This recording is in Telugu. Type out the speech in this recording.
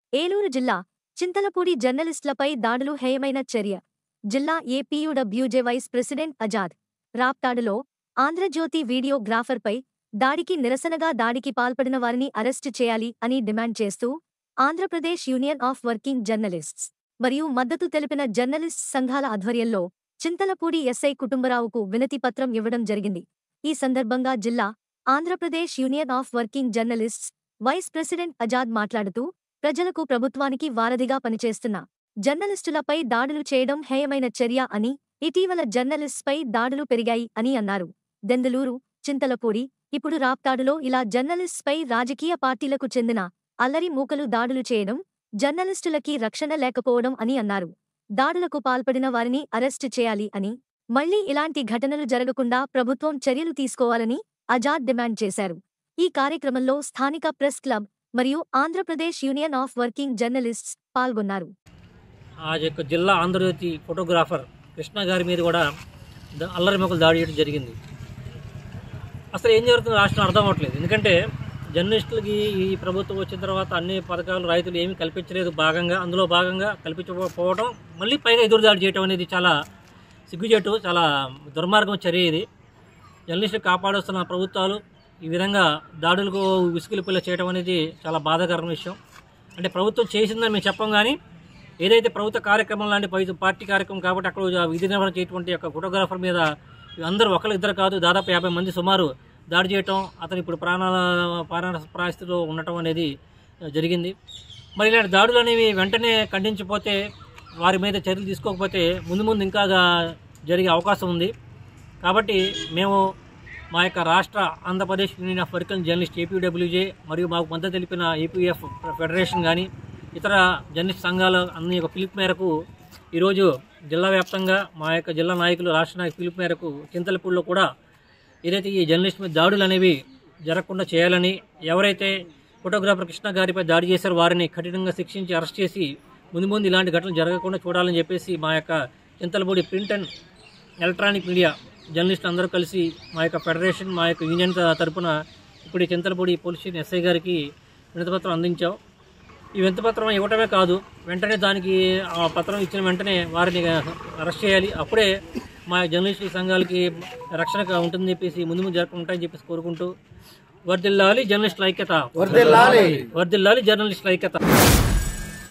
ఏలూరు జిల్లా చింతలపూడి జర్నలిస్టులపై దాడులు హేయమైన చర్య జిల్లా ఏపీయూడబ్ల్యూజే వైస్ ప్రెసిడెంట్ అజాద్ రాప్తాడులో ఆంధ్రజ్యోతి వీడియోగ్రాఫర్పై దాడికి నిరసనగా దాడికి పాల్పడిన వారిని అరెస్టు చేయాలి అని డిమాండ్ చేస్తూ Andhra Pradesh union of working journalists మరియు మద్దతు తెలిపిన జర్నలిస్ట్ సంఘాల ఆధ్వర్యంలో చింతలపూడి ఎస్ఐ కుటుంబరావుకు వినతి పత్రం ఇవ్వడం జరిగింది ఈ సందర్భంగా జిల్లా Andhra Pradesh union of working journalists vice president Azad మాట్లాడుతూ ప్రజలకు ప్రభుత్వానికి వారధిగా పనిచేస్తున్న జర్నలిస్టులపై దాడులు చేయడం హేయమైన చర్య అని ఇటీవల జర్నలిస్ట్పై దాడులు పెరిగాయి అని అన్నారు దెందులూరు చింతలపూడి ఇప్పుడు రాప్తాడులో ఇలా జర్నలిస్ట్పై రాజకీయ పార్టీలకు చెందిన అల్లరి మూకలు దాడులు చేయడం జర్నలిస్టులకి రక్షణ లేకపోవడం అని అన్నారు దాడులకు పాల్పడిన వారిని అరెస్టు చేయాలి అని మళ్లీ ఇలాంటి ఘటనలు జరగకుండా ప్రభుత్వం చర్యలు తీసుకోవాలని అజాద్ డిమాండ్ చేశారు ఈ కార్యక్రమంలో స్థానిక ప్రెస్ క్లబ్ మరియు Andhra Pradesh union of working journalists పాల్గొన్నారు ఆ యొక్క జిల్లా ఆంధ్రజ్యోతి ఫోటోగ్రాఫర్ కృష్ణ గారి మీద కూడా ద- అల్లరి మొక్కలు దాడి చేయడం జరిగింది అసలు ఏం జరుగుతుందో రాష్ట్రం అర్థం అవ్వట్లేదు ఎందుకంటే జర్నలిస్టులకి ఈ ప్రభుత్వం వచ్చిన తర్వాత అన్ని పథకాలు రైతులు ఏమీ కల్పించలేదు భాగంగా అందులో భాగంగా కల్పించకపోవడం మళ్ళీ పైగా ఎదురు దాడి చేయడం అనేది చాలా సిగ్గుచేటు చాలా దుర్మార్గం చర్య ఇది జర్నలిస్టులు కాపాడొస్తున్న ప్రభుత్వాలు ఈ విధంగా దాడులకు విసుగులు చేయడం అనేది చాలా బాధాకరమైన విషయం అంటే ప్రభుత్వం చేసిందని మేము చెప్పం కానీ ఏదైతే ప్రభుత్వ కార్యక్రమం లాంటి పై- పార్టీ కార్యక్రమం కాబట్టి అక్కడ విధి నిర్వహణ చేయటువంటి యొక్క ఫోటోగ్రాఫర్ మీద అందరూ ఒకరు ఇద్దరు కాదు దాదాపు యాభై మంది సుమారు దాడి చేయటం అతను ఇప్పుడు ప్రాణాల ప్రాణ పరిస్థితిలో ఉండటం అనేది జరిగింది మరి ఇలాంటి దాడులు అనేవి వెంటనే ఖండించకపోతే వారి మీద చర్యలు తీసుకోకపోతే ముందు ముందు ఇంకా గా- జరిగే అవకాశం ఉంది కాబట్టి మేము మా యొక్క రాష్ట్ర Andhra Pradesh union of working journalist APWJ మరియు మాకు మద్దతు తెలిపిన ఏపీఎఫ్ ఫెడరేషన్ కానీ ఇతర జర్నలిస్ట్ సంఘాల అన్ని యొక్క పిలుపు మేరకు ఈరోజు జిల్లా వ్యాప్తంగా మా యొక్క జిల్లా నాయకులు రాష్ట్ర నాయకుల పిలుపు మేరకు చింతలపూడిలో కూడా ఏదైతే ఈ జర్నలిస్ట్ మీద దాడులు అనేవి జరగకుండా చేయాలని ఎవరైతే ఫోటోగ్రాఫర్ కృష్ణ గారిపై దాడి చేశారో వారిని కఠినంగా శిక్షించి అరెస్ట్ చేసి ముందు ముందు ఇలాంటి ఘటనలు జరగకుండా చూడాలని చెప్పేసి మా యొక్క Chintalapudi print and electronic media జర్నలిస్టులు అందరూ కలిసి మా యొక్క ఫెడరేషన్ మా యొక్క యూనియన్ త- తరపున ఇప్పుడు ఈ చింతలపూడి పోలీస్ స్టేషన్ ఎస్ఐ గారికి వినతిపత్రం అందించాం ఈ వినతిపత్రం ఇవ్వటమే కాదు వెంటనే దానికి ఆ పత్రం ఇచ్చిన వెంటనే వారిని అరెస్ట్ చేయాలి అప్పుడే మా జర్నలిస్టుల సంఘాలకి రక్షణ ఉంటుందని చెప్పేసి ముందు ముందు జరగకుండా ఉంటాయని చెప్పేసి కోరుకుంటూ వర్దిల్లాలి జర్నలిస్టుల ఐక్యత వర్ధిల్లాలి వర్దిల్లాలి జర్నలిస్టుల ఐక్యత